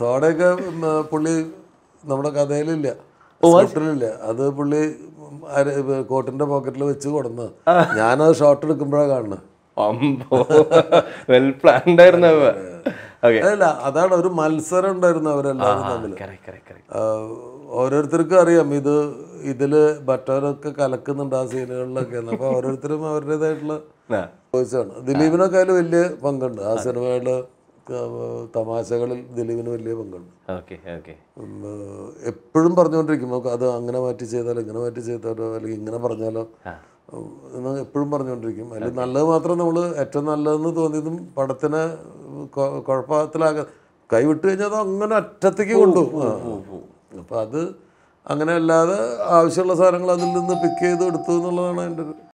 സോഡയൊക്കെ ഉം, പുള്ളി നമ്മുടെ കഥയിലില്ല സ്ക്രിപ്റ്റിലില്ല അത് പുള്ളി അര- കോട്ടിന്റെ പോക്കറ്റിൽ വെച്ച് കൊടുന്ന ഞാനത് ഷോട്ട് എടുക്കുമ്പോഴാണ് കാണുന്നത് അമ്പോ വെൽ പ്ലാൻഡ് ആയിരുന്നു ഓക്കെ അല്ല അതാണ് ഒരു മത്സരം ഉണ്ടായിരുന്നു അവരെല്ലാവരും തമ്മിൽ കറക്റ്റ് കറക്റ്റ് കറക്റ്റ് ആഹ് ഓരോരുത്തർക്കും അറിയാം ഇത് ഇതില് മറ്റവരൊക്കെ കലക്കുന്നുണ്ട് ആ സീനുകളിലൊക്കെ അപ്പൊ ഓരോരുത്തരും അവരുടേതായിട്ടുള്ള ആ വോയിസാണ് ദിലീപിനൊക്കെ അതിൽ വലിയ പങ്കുണ്ട് ആ സിനിമയുടെ ക- തമാശകളിൽ ദിലീപിന് വലിയ പങ്കുണ്ട് ഓക്കെ ഓക്കെ ഉം, ആഹ് എപ്പോഴും പറഞ്ഞുകൊണ്ടിരിക്കും നമുക്ക് അത് അങ്ങനെ മാറ്റി ചെയ്താലോ ഇങ്ങനെ മാറ്റി ചെയ്താലോ അല്ലെങ്കിൽ ഇങ്ങനെ പറഞ്ഞാലോ ആ. ഉം, എന്ന് എപ്പോഴും പറഞ്ഞുകൊണ്ടിരിക്കും അതിൽ നല്ലത് മാത്രം നമ്മൾ ഏറ്റവും നല്ലതെന്ന് തോന്നിയതും പടത്തിനെ കൊ- കുഴപ്പത്തിലാകാൻ കൈവിട്ട് കഴിഞ്ഞാൽ അത് അങ്ങനെ അറ്റത്തേക്ക് കൊണ്ടുപോകും ആ. അപ്പം അത് അങ്ങനെ അല്ലാതെ ആവശ്യമുള്ള സാധനങ്ങൾ അതിൽ നിന്ന് പിക്ക് ചെയ്ത് എടുത്തു എന്നുള്ളതാണ് എൻ്റെ ഒരു